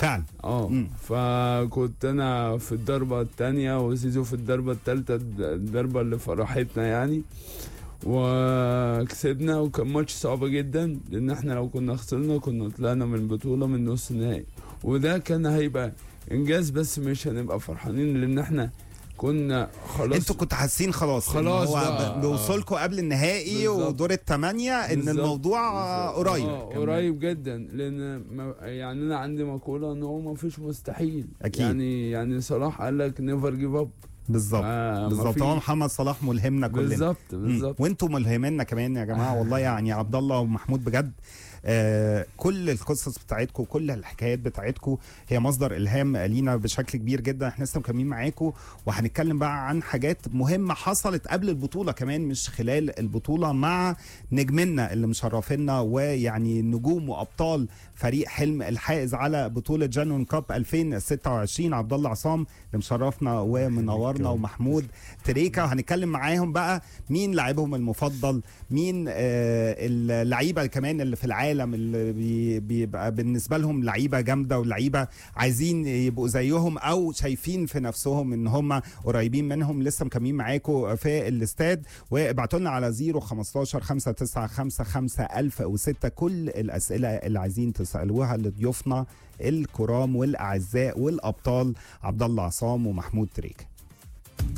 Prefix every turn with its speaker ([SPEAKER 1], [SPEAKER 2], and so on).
[SPEAKER 1] فعلا
[SPEAKER 2] اه
[SPEAKER 1] مم.
[SPEAKER 2] فكنت انا في الضربه الثانيه وزيزو في الضربه الثالثه الضربه اللي فرحتنا يعني وكسبنا وكان ماتش صعب جدا لان احنا لو كنا خسرنا كنا طلعنا من البطوله من نص النهائي وده كان هيبقى انجاز بس مش هنبقى فرحانين لان احنا كنا خلاص
[SPEAKER 1] انتوا كنتوا حاسين خلاص إن
[SPEAKER 2] خلاص
[SPEAKER 1] هو
[SPEAKER 2] بقى.
[SPEAKER 1] ب- بوصولكم قبل النهائي
[SPEAKER 2] بالظبط.
[SPEAKER 1] ودور الثمانيه ان
[SPEAKER 2] بالظبط.
[SPEAKER 1] الموضوع
[SPEAKER 2] بالظبط.
[SPEAKER 1] قريب
[SPEAKER 2] آه قريب جدا لان ما يعني انا عندي مقوله ان هو ما فيش مستحيل
[SPEAKER 1] أكيد.
[SPEAKER 2] يعني يعني صلاح قال لك نيفر جيف اب
[SPEAKER 1] بالظبط بالظبط هو محمد صلاح ملهمنا كلنا
[SPEAKER 2] بالظبط
[SPEAKER 1] مم.
[SPEAKER 2] بالظبط
[SPEAKER 1] وانتوا ملهمينا كمان يا جماعه والله يعني عبد الله ومحمود بجد آه كل القصص بتاعتكم كل الحكايات بتاعتكم هي مصدر الهام لينا بشكل كبير جدا احنا لسه مكملين معاكم وهنتكلم بقى عن حاجات مهمه حصلت قبل البطوله كمان مش خلال البطوله مع نجمنا اللي مشرفينا ويعني نجوم وابطال فريق حلم الحائز على بطوله جانون كاب 2026 عبد الله عصام اللي مشرفنا ومنورنا ومحمود تريكا وهنتكلم معاهم بقى مين لاعبهم المفضل مين آه اللعيبه كمان اللي في العالم اللي بي- بيبقى بالنسبه لهم لعيبه جامده ولعيبه عايزين يبقوا زيهم او شايفين في نفسهم ان هم قريبين منهم لسه مكملين معاكم في الاستاد وابعتوا لنا على 015 5955 1006 كل الاسئله اللي عايزين تسالوها لضيوفنا الكرام والاعزاء والابطال عبد الله عصام ومحمود تريكه